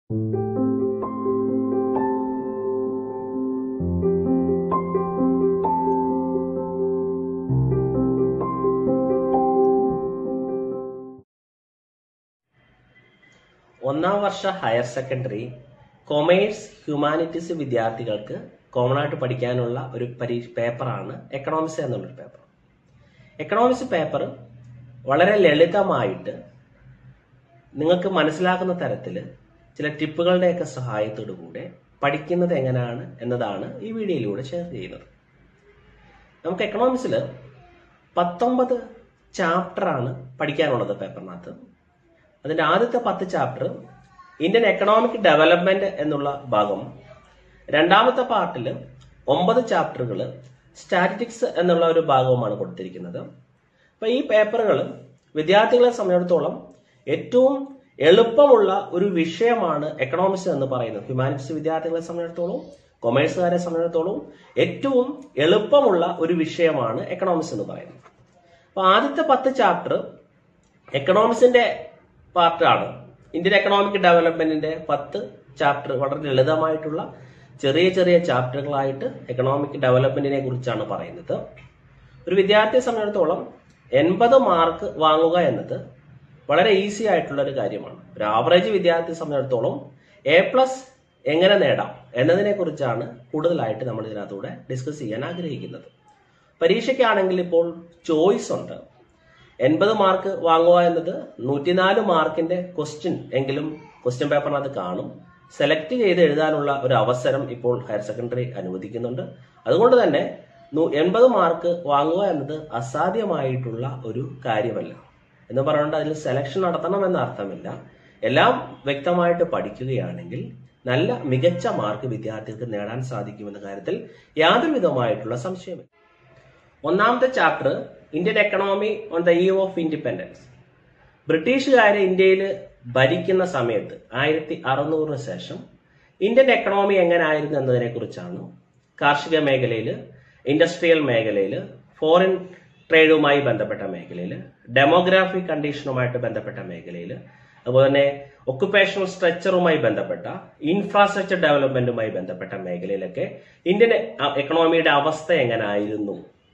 ഒന്നാം വർഷ higher secondary commerce humanities വിദ്യാർത്ഥികൾക്ക് കോമൺ ആയിട്ട് പഠിക്കാനുള്ള ഒരു പരീക്ഷ പേപ്പറാണ് എക്കണോമിക്സ് എന്നുള്ളൊരു പേപ്പർ എക്കണോമിക്സ് പേപ്പർ വളരെ ലളിതമായിട്ട് നിങ്ങൾക്ക് മനസ്സിലാക്കുന്ന തരത്തിൽ ചില ടിപ്പുകളുടെയൊക്കെ സഹായത്തോടു കൂടെ പഠിക്കുന്നത് എങ്ങനെയാണ് എന്നതാണ് ഈ വീഡിയോയിലൂടെ ഷെയർ ചെയ്യുന്നത് നമുക്ക് എക്കണോമിക്സിൽ പത്തൊമ്പത് ചാപ്റ്ററാണ് പഠിക്കാനുള്ളത് പേപ്പറിനകത്ത് അതിന്റെ ആദ്യത്തെ പത്ത് ചാപ്റ്റർ ഇന്ത്യൻ എക്കണോമിക് ഡെവലപ്മെന്റ് എന്നുള്ള ഭാഗം രണ്ടാമത്തെ പാർട്ടിൽ ഒമ്പത് ചാപ്റ്ററുകൾ സ്റ്റാറ്റിസ്റ്റിക്സ് എന്നുള്ള ഒരു ഭാഗവുമാണ് കൊടുത്തിരിക്കുന്നത് അപ്പൊ ഈ പേപ്പറുകൾ വിദ്യാർത്ഥികളെ സംബന്ധിച്ചിടത്തോളം ഏറ്റവും എളുപ്പമുള്ള ഒരു വിഷയമാണ് എക്കണോമിക്സ് എന്ന് പറയുന്നത് ഹ്യൂമാനിറ്റീസ് വിദ്യാർത്ഥികളെ സംബന്ധിച്ചിടത്തോളം കൊമേഴ്സുകാരെ സംബന്ധിച്ചിടത്തോളം ഏറ്റവും എളുപ്പമുള്ള ഒരു വിഷയമാണ് എക്കണോമിക്സ് എന്ന് പറയുന്നത് അപ്പൊ ആദ്യത്തെ പത്ത് ചാപ്റ്റർ എക്കണോമിക്സിന്റെ പാർട്ടാണ് ഇന്ത്യൻ എക്കണോമിക് ഡെവലപ്മെന്റിന്റെ പത്ത് ചാപ്റ്റർ വളരെ ലളിതമായിട്ടുള്ള ചെറിയ ചെറിയ ചാപ്റ്ററുകളായിട്ട് എക്കണോമിക് ഡെവലപ്മെന്റിനെ കുറിച്ചാണ് പറയുന്നത് ഒരു വിദ്യാർത്ഥിയെ സംബന്ധിച്ചിടത്തോളം എൺപത് മാർക്ക് വാങ്ങുക എന്നത് വളരെ ഈസി ആയിട്ടുള്ള ഒരു കാര്യമാണ് ഒരു ആവറേജ് വിദ്യാർത്ഥിയെ സംബന്ധിച്ചിടത്തോളം എ പ്ലസ് എങ്ങനെ നേടാം എന്നതിനെ കുറിച്ചാണ് കൂടുതലായിട്ട് നമ്മൾ ഇതിനകത്തൂടെ ഡിസ്കസ് ചെയ്യാൻ ആഗ്രഹിക്കുന്നത് പരീക്ഷയ്ക്കാണെങ്കിൽ ഇപ്പോൾ ചോയ്സ് ഉണ്ട് എൺപത് മാർക്ക് വാങ്ങുക എന്നത് നൂറ്റിനാല് മാർക്കിന്റെ ക്വസ്റ്റ്യൻ എങ്കിലും ക്വസ്റ്റ്യൻ പേപ്പറിനകത്ത് കാണും സെലക്ട് ചെയ്ത് എഴുതാനുള്ള ഒരു അവസരം ഇപ്പോൾ ഹയർ സെക്കൻഡറി അനുവദിക്കുന്നുണ്ട് അതുകൊണ്ട് തന്നെ എൺപത് മാർക്ക് വാങ്ങുക എന്നത് അസാധ്യമായിട്ടുള്ള ഒരു കാര്യമല്ല എന്ന് പറഞ്ഞുകൊണ്ട് അതിൽ സെലക്ഷൻ നടത്തണം എന്ന അർത്ഥമില്ല എല്ലാം വ്യക്തമായിട്ട് പഠിക്കുകയാണെങ്കിൽ നല്ല മികച്ച മാർക്ക് വിദ്യാർത്ഥികൾക്ക് നേടാൻ സാധിക്കുമെന്ന കാര്യത്തിൽ യാതൊരു വിധമായിട്ടുള്ള സംശയമില്ല ഒന്നാമത്തെ chapter Indian economy on the year of independence ബ്രിട്ടീഷുകാരെ ഇന്ത്യയിൽ ഭരിക്കുന്ന സമയത്ത് ആയിരത്തി അറുന്നൂറിന് ശേഷം ഇന്ത്യൻ എക്കണോമി എങ്ങനെയായിരുന്നു എന്നതിനെ കുറിച്ചാണ് കാർഷിക മേഖലയിൽ ഇൻഡസ്ട്രിയൽ മേഖലയിൽ ഫോറിൻ ട്രേഡുമായി ബന്ധപ്പെട്ട മേഖലയിൽ ഡെമോഗ്രാഫിക് കണ്ടീഷനുമായിട്ട് ബന്ധപ്പെട്ട മേഖലയിൽ അതുപോലെ തന്നെ ഒക്കുപേഷണൽ സ്ട്രക്ചറുമായി ബന്ധപ്പെട്ട ഇൻഫ്രാസ്ട്രക്ചർ ഡെവലപ്മെന്റുമായി ബന്ധപ്പെട്ട മേഖലയിലൊക്കെ ഇന്ത്യൻ എക്കണോമിയുടെ അവസ്ഥ എങ്ങനെയായിരുന്നു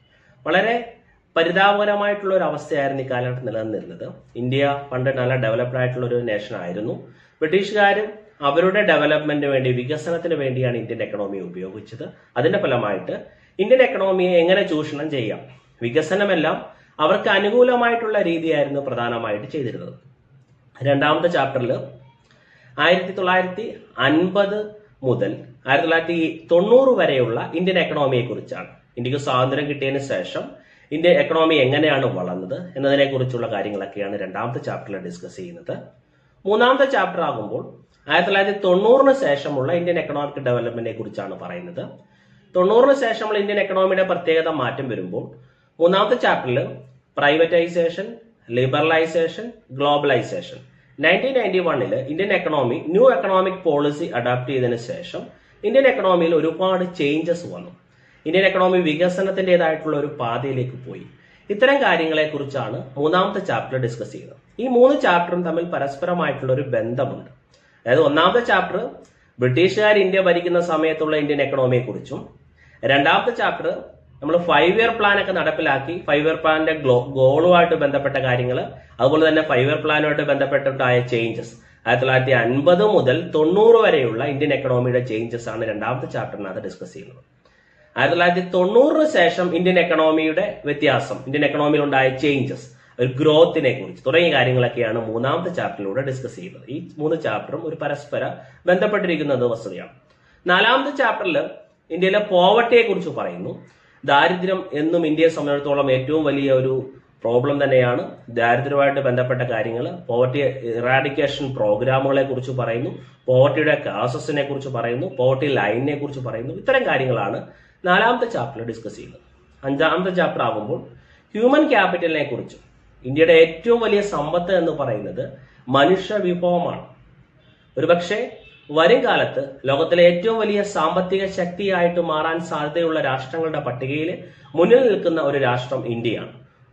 വളരെ പരിതാപകരമായിട്ടുള്ള ഒരു അവസ്ഥയായിരുന്നു ഈ കാലഘട്ടം നിലനിന്നിരുന്നത് ഇന്ത്യ പണ്ട് നല്ല ഡെവലപ്ഡ് ആയിട്ടുള്ള ഒരു നേഷൻ ആയിരുന്നു ബ്രിട്ടീഷുകാരും അവരുടെ ഡെവലപ്മെന്റിന് വേണ്ടി വികസനത്തിന് വേണ്ടിയാണ് ഇന്ത്യൻ എക്കണോമി ഉപയോഗിച്ചത് അതിന്റെ ഫലമായിട്ട് ഇന്ത്യൻ എക്കണോമിയെ എങ്ങനെ ചൂഷണം ചെയ്യാം വികസനമെല്ലാം അവർക്ക് അനുകൂലമായിട്ടുള്ള രീതിയായിരുന്നു പ്രധാനമായിട്ട് ചെയ്തിരുന്നത് രണ്ടാമത്തെ ചാപ്റ്ററിൽ ആയിരത്തി തൊള്ളായിരത്തി അൻപത് മുതൽ ആയിരത്തി തൊള്ളായിരത്തി തൊണ്ണൂറ് വരെയുള്ള ഇന്ത്യൻ എക്കണോമിയെ കുറിച്ചാണ് ഇന്ത്യക്ക് സ്വാതന്ത്ര്യം കിട്ടിയതിന് ശേഷം ഇന്ത്യൻ എക്കണോമി എങ്ങനെയാണ് വളർന്നത് എന്നതിനെ കുറിച്ചുള്ള കാര്യങ്ങളൊക്കെയാണ് രണ്ടാമത്തെ ചാപ്റ്ററിൽ ഡിസ്കസ് ചെയ്യുന്നത് മൂന്നാമത്തെ ചാപ്റ്റർ ആകുമ്പോൾ ആയിരത്തി തൊള്ളായിരത്തി തൊണ്ണൂറിന് ശേഷമുള്ള ഇന്ത്യൻ എക്കണോമിക് ഡെവലപ്മെന്റിനെ കുറിച്ചാണ് പറയുന്നത് തൊണ്ണൂറിന് ശേഷമുള്ള ഇന്ത്യൻ എക്കണോമിയുടെ പ്രത്യേകത മാറ്റം വരുമ്പോൾ മൂന്നാമത്തെ ചാപ്റ്ററിൽ privatisation liberalisation globalisation nineteen ninety വണ്ണിൽ Indian economy new economic policy adapt ചെയ്തതിനു ശേഷം ഇന്ത്യൻ എക്കണോമിയിൽ ഒരുപാട് ചേഞ്ചസ് വന്നു ഇന്ത്യൻ എക്കണോമി വികസനത്തിൻ്റെതായിട്ടുള്ള ഒരു പാതയിലേക്ക് പോയി ഇത്തരം കാര്യങ്ങളെ കുറിച്ചാണ് മൂന്നാമത്തെ ചാപ്റ്റർ ഡിസ്കസ് ചെയ്യുന്നത് ഈ മൂന്ന് ചാപ്റ്ററും തമ്മിൽ പരസ്പരമായിട്ടുള്ള ഒരു ബന്ധമുണ്ട് അതായത് ഒന്നാമത്തെ ചാപ്റ്റർ ബ്രിട്ടീഷുകാർ ഇന്ത്യ ഭരിക്കുന്ന സമയത്തുള്ള ഇന്ത്യൻ എക്കണോമിയെ കുറിച്ചും രണ്ടാമത്തെ ചാപ്റ്റർ നമ്മൾ ഫൈവ് ഇയർ പ്ലാൻ ഒക്കെ നടപ്പിലാക്കി ഫൈവ് ഇയർ പ്ലാനിന്റെ ഗോളുമായിട്ട് ബന്ധപ്പെട്ട കാര്യങ്ങൾ അതുപോലെ തന്നെ ഫൈവ് ഇയർ പ്ലാനുമായിട്ട് ബന്ധപ്പെട്ടിട്ടായ ചേഞ്ചസ് ആയിരത്തി തൊള്ളായിരത്തി അൻപത് മുതൽ തൊണ്ണൂറ് വരെയുള്ള ഇന്ത്യൻ എക്കണോമിയുടെ ചേഞ്ചസ് ആണ് രണ്ടാമത്തെ ചാപ്റ്ററിനകത്ത് ഡിസ്കസ് ചെയ്യുന്നത് ആയിരത്തി തൊള്ളായിരത്തി തൊണ്ണൂറിന് ശേഷം ഇന്ത്യൻ എക്കണോമിയുടെ വ്യത്യാസം ഇന്ത്യൻ എക്കണോമിയിൽ ഉണ്ടായ ചേഞ്ചസ് ഒരു ഗ്രോത്തിനെ കുറിച്ച് തുടങ്ങിയ കാര്യങ്ങളൊക്കെയാണ് മൂന്നാമത്തെ ചാപ്റ്ററിലൂടെ ഡിസ്കസ് ചെയ്യുന്നത് ഈ മൂന്ന് ചാപ്റ്ററും ഒരു പരസ്പര ബന്ധപ്പെട്ടിരിക്കുന്നത് വസ്തുതയാണ് നാലാമത്തെ ചാപ്റ്ററിൽ ഇന്ത്യയിലെ പോവർട്ടിയെ കുറിച്ച് പറയുന്നു ദാരിദ്ര്യം എന്നും ഇന്ത്യയെ സംബന്ധിച്ചിടത്തോളം ഏറ്റവും വലിയ ഒരു പ്രോബ്ലം തന്നെയാണ് ദാരിദ്ര്യവുമായിട്ട് ബന്ധപ്പെട്ട കാര്യങ്ങൾ പോവർട്ടി ഇറാഡിക്കേഷൻ പ്രോഗ്രാമുകളെ കുറിച്ച് പറയുന്നു പോവർട്ടിയുടെ കാസസിനെ കുറിച്ച് പറയുന്നു പോവർട്ടി ലൈനിനെ കുറിച്ച് പറയുന്നു ഇത്തരം കാര്യങ്ങളാണ് നാലാമത്തെ ചാപ്റ്ററിൽ ഡിസ്കസ് ചെയ്യുന്നത് അഞ്ചാമത്തെ ചാപ്റ്റർ ആകുമ്പോൾ ഹ്യൂമൻ ക്യാപിറ്റലിനെ കുറിച്ച് ഇന്ത്യയുടെ ഏറ്റവും വലിയ സമ്പത്ത് എന്ന് പറയുന്നത് മനുഷ്യ വിഭവമാണ് ഒരുപക്ഷെ വരും കാലത്ത് ലോകത്തിലെ ഏറ്റവും വലിയ സാമ്പത്തിക ശക്തിയായിട്ട് മാറാൻ സാധ്യതയുള്ള രാഷ്ട്രങ്ങളുടെ പട്ടികയിൽ മുന്നിൽ നിൽക്കുന്ന ഒരു രാഷ്ട്രം ഇന്ത്യയാണ്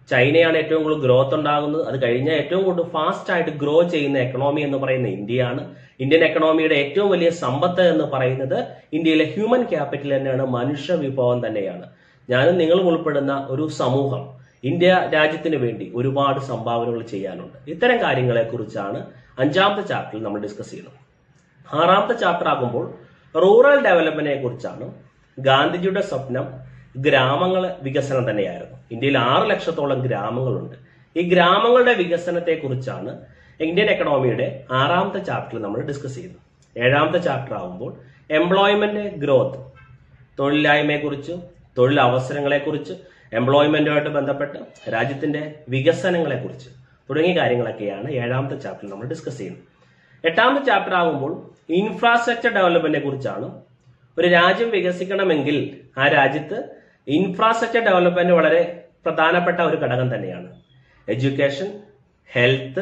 ചൈനയാണ് ഏറ്റവും കൂടുതൽ ഗ്രോത്ത് ഉണ്ടാകുന്നത് അത് കഴിഞ്ഞാൽ ഏറ്റവും കൂടുതൽ ഫാസ്റ്റ് ആയിട്ട് ഗ്രോ ചെയ്യുന്ന എക്കണോമി എന്ന് പറയുന്ന ഇന്ത്യയാണ് ഇന്ത്യൻ എക്കണോമിയുടെ ഏറ്റവും വലിയ സമ്പത്ത് എന്ന് പറയുന്നത് ഇന്ത്യയിലെ ഹ്യൂമൻ ക്യാപിറ്റൽ തന്നെയാണ് മനുഷ്യ വിഭവം തന്നെയാണ് ഞാനും നിങ്ങളും ഉൾപ്പെടുന്ന ഒരു സമൂഹം ഇന്ത്യ രാജ്യത്തിന് വേണ്ടി ഒരുപാട് സംഭാവനകൾ ചെയ്യാനുണ്ട് ഇത്തരം കാര്യങ്ങളെ കുറിച്ചാണ് അഞ്ചാമത്തെ ചാപ്റ്ററിൽ നമ്മൾ ഡിസ്കസ് ചെയ്യുന്നത് ആറാമത്തെ ചാപ്റ്റർ ആകുമ്പോൾ റൂറൽ ഡെവലപ്മെന്റിനെ കുറിച്ചാണ് ഗാന്ധിജിയുടെ സ്വപ്നം ഗ്രാമങ്ങൾ വികസനം തന്നെയായിരുന്നു ഇന്ത്യയിൽ ആറ് ലക്ഷത്തോളം ഗ്രാമങ്ങളുണ്ട് ഈ ഗ്രാമങ്ങളുടെ വികസനത്തെ കുറിച്ചാണ് ഇന്ത്യൻ എക്കണോമിയുടെ ആറാമത്തെ ചാപ്റ്ററിൽ നമ്മൾ ഡിസ്കസ് ചെയ്യുന്നത് ഏഴാമത്തെ ചാപ്റ്റർ ആകുമ്പോൾ എംപ്ലോയ്മെന്റ് ഗ്രോത്ത് തൊഴിലില്ലായ്മയെക്കുറിച്ച് തൊഴിൽ അവസരങ്ങളെക്കുറിച്ച് എംപ്ലോയ്മെന്റുമായിട്ട് ബന്ധപ്പെട്ട് രാജ്യത്തിന്റെ വികസനങ്ങളെക്കുറിച്ച് തുടങ്ങിയ കാര്യങ്ങളൊക്കെയാണ് ഏഴാമത്തെ ചാപ്റ്ററിൽ നമ്മൾ ഡിസ്കസ് ചെയ്യുന്നത് എട്ടാമത്തെ ചാപ്റ്റർ ആകുമ്പോൾ ഇൻഫ്രാസ്ട്രക്ചർ ഡെവലപ്മെന്റിനെ കുറിച്ചാണ് ഒരു രാജ്യം വികസിക്കണമെങ്കിൽ ആ രാജ്യത്ത് ഇൻഫ്രാസ്ട്രക്ചർ ഡെവലപ്മെന്റ് വളരെ പ്രധാനപ്പെട്ട ഒരു ഘടകം തന്നെയാണ് education health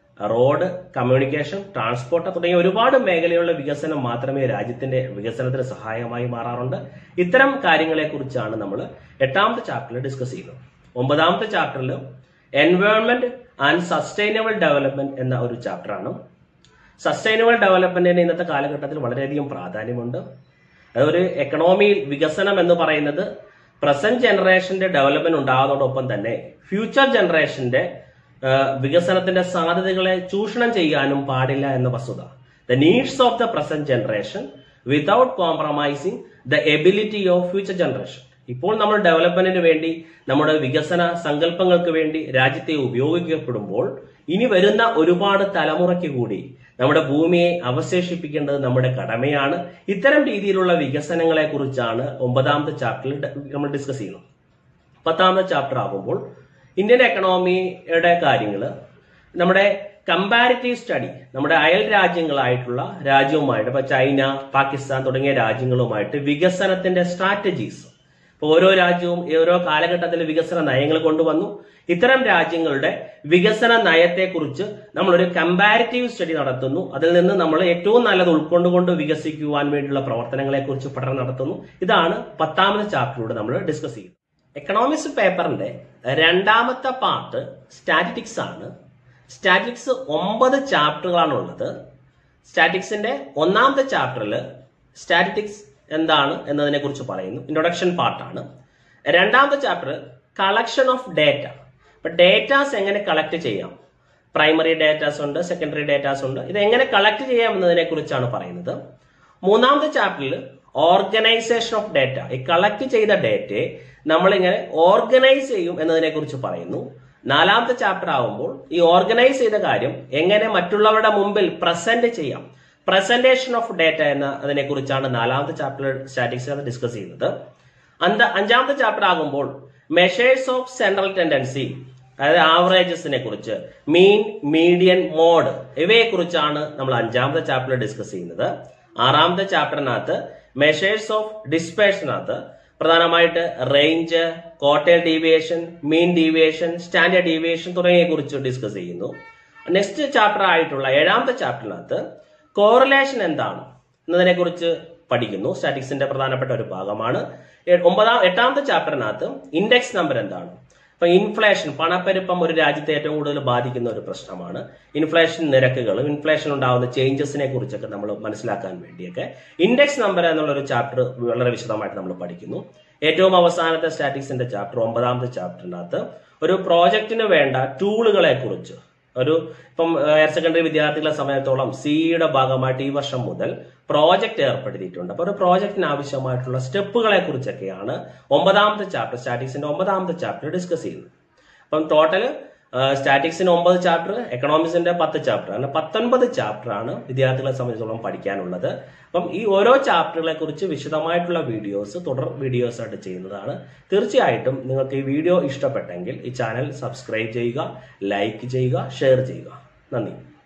road communication transport തുടങ്ങിയ ഒരുപാട് മേഖലയുള്ള വികസനം മാത്രമേ രാജ്യത്തിന്റെ വികസനത്തിന് സഹായമായി മാറാറുണ്ട് ഇത്തരം കാര്യങ്ങളെ കുറിച്ചാണ് നമ്മൾ എട്ടാമത്തെ ചാപ്റ്ററിൽ ഡിസ്കസ് ചെയ്യുന്നത് ഒമ്പതാമത്തെ ചാപ്റ്ററിൽ എൻവയോൺമെന്റ് ആൻഡ് സസ്റ്റൈനബിൾ ഡെവലപ്മെന്റ് എന്ന ഒരു ചാപ്റ്ററാണ് സസ്റ്റൈനബിൾ ഡെവലപ്മെന്റിന് ഇന്നത്തെ കാലഘട്ടത്തിൽ വളരെയധികം പ്രാധാന്യമുണ്ട് അതൊരു എക്കണോമിയിൽ വികസനം എന്ന് പറയുന്നത് പ്രസന്റ് ജനറേഷന്റെ ഡെവലപ്മെന്റ് ഉണ്ടാകുന്നതോടൊപ്പം തന്നെ ഫ്യൂച്ചർ ജനറേഷന്റെ ആ, വികസനത്തിന്റെ സാധ്യതകളെ ചൂഷണം ചെയ്യാനും പാടില്ല എന്ന വസ്തുത the needs of the present generation without compromising the ability of future generation ഇപ്പോൾ നമ്മൾ ഡെവലപ്മെന്റിന് വേണ്ടി നമ്മുടെ വികസന സങ്കല്പങ്ങൾക്ക് വേണ്ടി രാജ്യത്തെ ഉപയോഗിക്കപ്പെടുമ്പോൾ ഇനി വരുന്ന ഒരുപാട് തലമുറയ്ക്ക് കൂടി നമ്മുടെ ഭൂമിയെ അവശേഷിപ്പിക്കേണ്ടത് നമ്മുടെ കടമയാണ് ഇത്തരം രീതിയിലുള്ള വികസനങ്ങളെ കുറിച്ചാണ് ഒമ്പതാമത്തെ ചാപ്റ്ററിൽ ഡ- നമ്മൾ ഡിസ്കസ് ചെയ്യുന്നത് പത്താമത്തെ ചാപ്റ്റർ ആകുമ്പോൾ ഇന്ത്യൻ എക്കണോമിയുടെ കാര്യങ്ങൾ നമ്മുടെ കമ്പാരിറ്റീവ് സ്റ്റഡി നമ്മുടെ അയൽ രാജ്യങ്ങളായിട്ടുള്ള രാജ്യവുമായിട്ട് ഇപ്പൊ ചൈന പാകിസ്ഥാൻ തുടങ്ങിയ രാജ്യങ്ങളുമായിട്ട് വികസനത്തിന്റെ സ്ട്രാറ്റജീസ് ഇപ്പൊ ഓരോ രാജ്യവും ഈ ഓരോ കാലഘട്ടത്തിൽ വികസന നയങ്ങൾ കൊണ്ടുവന്നു ഇത്തരം രാജ്യങ്ങളുടെ വികസന നയത്തെക്കുറിച്ച് നമ്മളൊരു കമ്പാരിറ്റീവ് സ്റ്റഡി നടത്തുന്നു അതിൽ നിന്ന് നമ്മൾ ഏറ്റവും നല്ലത് ഉൾക്കൊണ്ടുകൊണ്ട് വികസിക്കുവാൻ വേണ്ടിയുള്ള പ്രവർത്തനങ്ങളെ കുറിച്ച് പഠനം നടത്തുന്നു ഇതാണ് പത്താമത്തെ ചാപ്റ്ററിലൂടെ നമ്മൾ ഡിസ്കസ് ചെയ്യുന്നത് എക്കണോമിക്സ് പേപ്പറിന്റെ രണ്ടാമത്തെ പാർട്ട് സ്റ്റാറ്റിറ്റിക്സ് ആണ് സ്റ്റാറ്റിക്സ് ഒമ്പത് ചാപ്റ്ററുകളാണ് ഉള്ളത് സ്റ്റാറ്റിക്സിന്റെ ഒന്നാമത്തെ ചാപ്റ്ററിൽ സ്റ്റാറ്റിറ്റിക്സ് എന്താണ് എന്നതിനെ കുറിച്ച് പറയുന്നു ഇൻട്രൊഡക്ഷൻ പാർട്ടാണ് രണ്ടാമത്തെ ചാപ്റ്റർ കളക്ഷൻ ഓഫ് ഡേറ്റ അപ്പൊ ഡേറ്റാസ് എങ്ങനെ കളക്ട് ചെയ്യാം പ്രൈമറി ഡേറ്റാസ് ഉണ്ട് സെക്കൻഡറി ഡേറ്റാസ് ഉണ്ട് ഇത് എങ്ങനെ കളക്ട് ചെയ്യാം എന്നതിനെ കുറിച്ചാണ് പറയുന്നത് മൂന്നാമത്തെ ചാപ്റ്ററിൽ ഓർഗനൈസേഷൻ ഓഫ് ഡേറ്റ ഈ കളക്ട് ചെയ്ത ഡേറ്റയെ നമ്മളിങ്ങനെ ഓർഗനൈസ് ചെയ്യും എന്നതിനെ കുറിച്ച് പറയുന്നു നാലാമത്തെ ചാപ്റ്റർ ആകുമ്പോൾ ഈ ഓർഗനൈസ് ചെയ്ത കാര്യം എങ്ങനെ മറ്റുള്ളവരുടെ മുമ്പിൽ പ്രസന്റ് ചെയ്യാം പ്രസന്റേഷൻ ഓഫ് ഡേറ്റ എന്ന അതിനെ കുറിച്ചാണ് നാലാമത്തെ ചാപ്റ്റർ സ്റ്റാറ്റിക്സ് ഡിസ്കസ് ചെയ്യുന്നത് അന്ത അഞ്ചാമത്തെ ചാപ്റ്റർ ആകുമ്പോൾ മെഷേഴ്സ് ഓഫ് സെൻട്രൽ ടെൻഡൻസി അതായത് ആവറേജസിനെ കുറിച്ച് മീൻ മീഡിയൻ മോഡ് ഇവയെ കുറിച്ചാണ് നമ്മൾ അഞ്ചാമത്തെ ചാപ്റ്ററിൽ ഡിസ്കസ് ചെയ്യുന്നത് ആറാമത്തെ ചാപ്റ്ററിനകത്ത് മെഷേഴ്സ് ഓഫ് ഡിസ്പേഷനകത്ത് പ്രധാനമായിട്ട് range quartile deviation mean deviation standard deviation തുടങ്ങിയ കുറിച്ച് ഡിസ്കസ് ചെയ്യുന്നു നെക്സ്റ്റ് ചാപ്റ്റർ ആയിട്ടുള്ള ഏഴാമത്തെ ചാപ്റ്ററിനകത്ത് കോറിലേഷൻ എന്താണ് എന്നതിനെ കുറിച്ച് പഠിക്കുന്നു സ്റ്റാറ്റിക്സിന്റെ പ്രധാനപ്പെട്ട ഒരു ഭാഗമാണ് എ- ഒമ്പതാം എട്ടാമത്തെ ചാപ്റ്ററിനകത്ത് ഇൻഡെക്സ് നമ്പർ എന്താണ് ഇപ്പൊ ഇൻഫ്ലേഷൻ പണപ്പെരുപ്പം ഒരു രാജ്യത്തെ ഏറ്റവും കൂടുതൽ ബാധിക്കുന്ന ഒരു പ്രശ്നമാണ് ഇൻഫ്ലേഷൻ നിരക്കുകളും ഇൻഫ്ലേഷൻ ഉണ്ടാകുന്ന ചേഞ്ചസിനെ കുറിച്ചൊക്കെ നമ്മൾ മനസ്സിലാക്കാൻ വേണ്ടിയൊക്കെ ഇൻഡെക്സ് നമ്പർ എന്നുള്ള ഒരു ചാപ്റ്റർ വളരെ വിശദമായിട്ട് നമ്മൾ പഠിക്കുന്നു ഏറ്റവും അവസാനത്തെ സ്റ്റാറ്റിക്സിന്റെ ചാപ്റ്റർ ഒമ്പതാമത്തെ ചാപ്റ്ററിനകത്ത് ഒരു പ്രോജക്റ്റിന് വേണ്ട ടൂളുകളെ കുറിച്ച് ഒരു ഇപ്പം ഹയർ സെക്കൻഡറി വിദ്യാർത്ഥികളെ സമയത്തോളം സിഇയുടെ ഭാഗമായിട്ട് ഈ വർഷം മുതൽ പ്രോജക്റ്റ് ഏർപ്പെടുത്തിയിട്ടുണ്ട് അപ്പൊ ഒരു പ്രോജക്റ്റിന് ആവശ്യമായിട്ടുള്ള സ്റ്റെപ്പുകളെ കുറിച്ചൊക്കെയാണ് ഒമ്പതാമത്തെ ചാപ്റ്റർ സ്റ്റാറ്റിക്സിന്റെ ഒമ്പതാമത്തെ ചാപ്റ്റർ ഡിസ്കസ് ചെയ്യുന്നത് അപ്പം ടോട്ടല് സ്റ്റാറ്റിക്സിന് ഒമ്പത് ചാപ്റ്റർ എക്കണോമിക്സിന്റെ പത്ത് ചാപ്റ്റർ അങ്ങനെ പത്തൊൻപത് ചാപ്റ്റർ ആണ് വിദ്യാർത്ഥികളെ സംബന്ധിച്ചിടത്തോളം പഠിക്കാനുള്ളത് അപ്പം ഈ ഓരോ ചാപ്റ്ററുകളെ കുറിച്ച് വിശദമായിട്ടുള്ള വീഡിയോസ് തുടർ വീഡിയോസ് ആയിട്ട് ചെയ്യുന്നതാണ് തീർച്ചയായിട്ടും നിങ്ങൾക്ക് ഈ വീഡിയോ ഇഷ്ടപ്പെട്ടെങ്കിൽ ഈ ചാനൽ സബ്സ്ക്രൈബ് ചെയ്യുക ലൈക്ക് ചെയ്യുക ഷെയർ ചെയ്യുക നന്ദി